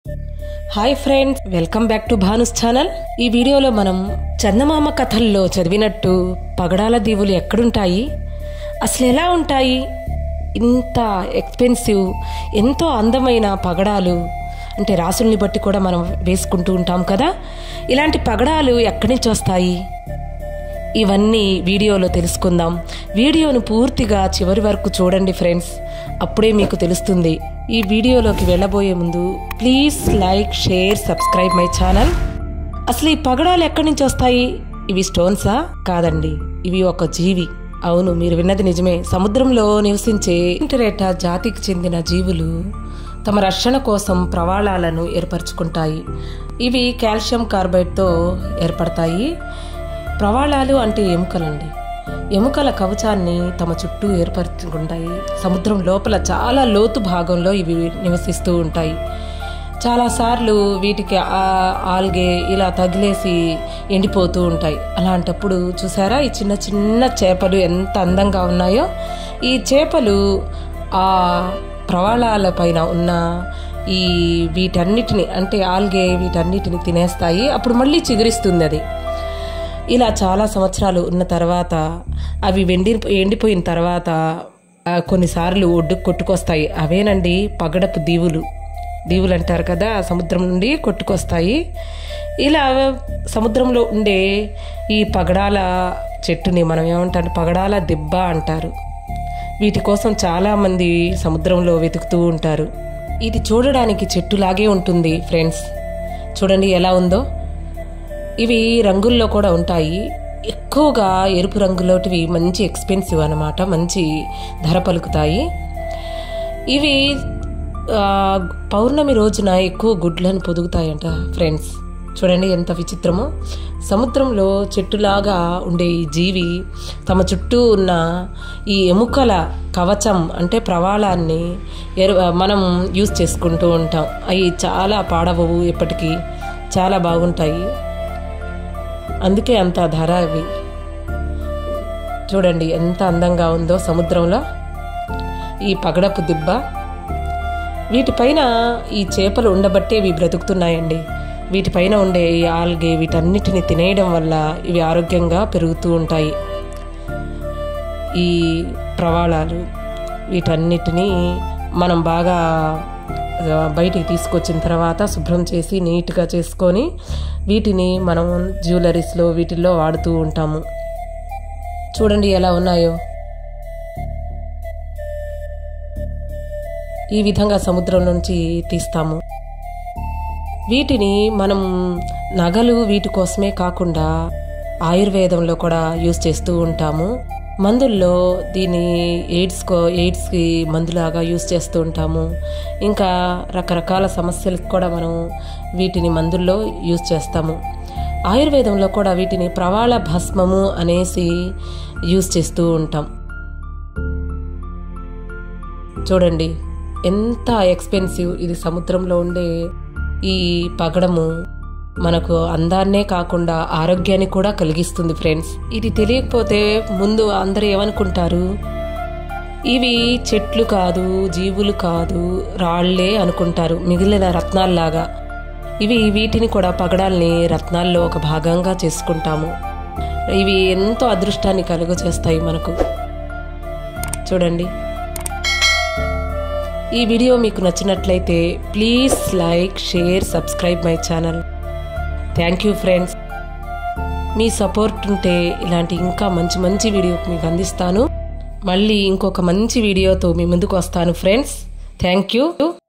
hi friends welcome back to Bhanu's channel ఈ వీడియోలో మనం చందమామ కథల్లో చదివినట్టు పగడాల దీవులు ఎక్కడుంటాయి అసలు ఎలా ఉంటాయి ఇంత ఎక్స్పెన్సివ్ ఎంతో అందమైన పగడాలు అంటే రాసుల్ని బట్టి కూడా మనం వేసుకుంటూ ఉంటాం కదా ఇలాంటి పగడాలు ఎక్కడి నుంచి వస్తాయి ఇవన్నీ వీడియోలో తెలుసుకుందాం వీడియోను పూర్తిగా చివరి వరకు చూడండి ఫ్రెండ్స్ అప్పుడే మీకు తెలుస్తుంది ఈ వీడియోలోకి వెళ్ళబోయే ముందు please like share subscribe my channel అసలు ఈ పగడాలు ఎక్కడి నుంచి వస్తాయి ఇవి స్టోన్సా కాదండి ఇవి ఒక జీవి అవును మీరు విన్నది నిజమే సముద్రంలో నివసించే ఇంటరేటా జాతికి చెందిన జీవులు తమ రక్షణ కోసం ప్రవాళాలను ఏర్పరచుకుంటాయి ఇవి కాల్షియం కార్బైడ్తో ఏర్పడతాయి ప్రవాళాలు అంటే ఎముకలండి ఎముకల కవచాన్ని తమ చుట్టూ ఏర్పరచుకుంటాయి సముద్రం లోపల చాలా లోతు భాగంలో ఇవి నివసిస్తూ ఉంటాయి చాలాసార్లు వీటికి ఆ- ఆల్గే ఇలా తగిలేసి ఎండిపోతూ ఉంటాయి అలాంటప్పుడు చూసారా ఈ చిన్న చిన్న చేపలు ఎంత అందంగా ఉన్నాయో ఈ చేపలు ఆ ప్రవాళాల పైన ఉన్న ఈ వీటన్నిటిని అంటే ఆల్గే వీటన్నిటిని తినేస్తాయి అప్పుడు మళ్ళీ చిగురిస్తుంది అది ఇలా చాలా సంవత్సరాలు ఉన్న తర్వాత అవి వెండి ఎండిపోయిన తర్వాత ఆ, కొన్నిసార్లు ఒడ్డుకు కొట్టుకొస్తాయి అవేనండి పగడపు దీవులు దీవులు అంటారు కదా సముద్రం నుండి కొట్టుకొస్తాయి ఇలా సముద్రంలో ఉండే ఈ పగడాల చెట్టుని మనం ఏమంటారు పగడాల దిబ్బ అంటారు వీటి కోసం చాలామంది సముద్రంలో వెతుకుతూ ఉంటారు ఇది చూడడానికి చెట్టులాగే ఉంటుంది ఫ్రెండ్స్ చూడండి ఎలా ఉందో ఇవి రంగుల్లో కూడా ఉంటాయి ఎక్కువగా ఎరుపు రంగులోటివి మంచి ఎక్స్పెన్సివ్ అన్నమాట మంచి ధర పలుకుతాయి ఇవి ఆ, పౌర్ణమి రోజున ఎక్కువ గుడ్లను పొదుగుతాయంట ఫ్రెండ్స్ చూడండి ఎంత విచిత్రమో సముద్రంలో చెట్టులాగా ఉండే ఈ జీవి తమ చుట్టూ ఉన్న ఈ ఎముకల కవచం అంటే ప్రవాళాన్ని ఎరు మనం యూజ్ చేసుకుంటూ ఉంటాం అవి చాలా పాడవవు ఎప్పటికీ చాలా బాగుంటాయి అందుకే అంత ధర అవి చూడండి ఎంత అందంగా ఉందో సముద్రంలో ఈ పగడపు దిబ్బ వీటిపైన ఈ చేపలు ఉండబట్టే ఇవి బ్రతుకుతున్నాయండి వీటిపైన ఉండే ఈ ఆల్గే వీటన్నిటిని తినేయడం వల్ల ఇవి ఆరోగ్యంగా పెరుగుతూ ఉంటాయి ఈ ప్రవాళాలు వీటన్నిటిని మనం బాగా ఆ, బయటికి తీసుకొచ్చిన తర్వాత శుభ్రం చేసి నీట్గా చేసుకొని వీటిని మనం జ్యువెలరీస్లో వీటిల్లో వాడుతూ ఉంటాము చూడండి ఎలా ఉన్నాయో ఈ విధంగా సముద్రం నుంచి తీస్తాము వీటిని మనం నగలు వీటి కోసమే కాకుండా ఆయుర్వేదంలో కూడా యూస్ చేస్తూ ఉంటాము మందుల్లో దీన్ని ఎయిడ్స్ కో ఎయిడ్స్కి మందులాగా యూస్ చేస్తూ ఉంటాము ఇంకా రకరకాల సమస్యలకు కూడా మనం వీటిని మందుల్లో యూస్ చేస్తాము ఆయుర్వేదంలో కూడా వీటిని ప్రవాళ భస్మము అనేసి యూస్ చేస్తూ ఉంటాం చూడండి ఎంత ఎక్స్పెన్సివ్ ఇది సముద్రంలో ఉండే ఈ పగడము మనకు అందాన్నే కాకుండా ఆరోగ్యాన్ని కూడా కలిగిస్తుంది ఫ్రెండ్స్ ఇది తెలియకపోతే ముందు అందరూ ఏమనుకుంటారు ఇవి చెట్లు కాదు జీవులు కాదు రాళ్లే అనుకుంటారు మిగిలిన రత్నాల్లాగా ఇవి వీటిని కూడా పగడాల్ని రత్నాల్లో ఒక భాగంగా చేసుకుంటాము ఇవి ఎంతో అదృష్టాన్ని కలుగ చేస్తాయి మనకు చూడండి ఈ వీడియో మీకు నచ్చినట్లయితే please like share subscribe my channel thank you friends మీ సపోర్ట్ ఉంటే ఇలాంటి ఇంకా మంచి మంచి వీడియో మీకు అందిస్తాను మళ్ళీ ఇంకొక మంచి వీడియోతో మీ ముందుకు వస్తాను ఫ్రెండ్స్ థ్యాంక్ యూ